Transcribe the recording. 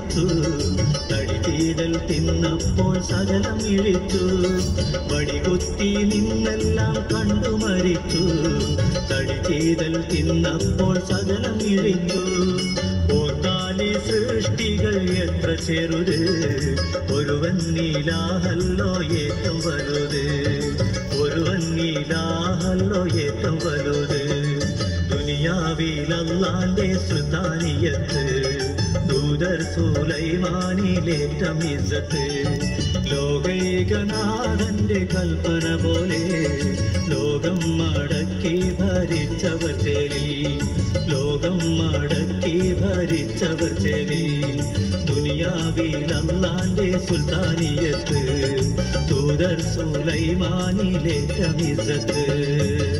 മരിച്ചു തടിതീരൽ തിന്നപ്പോൾ സകലം ഇഴിച്ചു വടികുത്തി നിന്നെല്ലാം കണ്ടു മരിച്ചു തടിതീരൽ തിന്നപ്പോൾ സകലം ഇഴിച്ചു ഓർത്താലി സൃഷ്ടികൾ എത്ര ചെറുത് ഒരുവൻ നീലാഹല്ലോ ഏറ്റവും വലുത് ഒരുവൻ നീലാഹല്ലോ ഏറ്റവും വലുത് ദുനിയാവിൽ അല്ലാന്റെ സുൽത്താനിയത്ത് ദൂതർ സുലൈമാനിലേറ്റം ഇസത്ത് ലോകൈകനാഥന്റെ കൽപ്പന പോലെ ലോകം മടക്കി ഭരിച്ചവർ ചെലി ലോകം മടക്കി ഭരിച്ചവർ ചെലി ദുനിയാവിൽ അല്ലാന്റെ സുൽത്താനിയത്ത് ദൂതർ സുലൈമാനിലേറ്റം ഇസത്ത്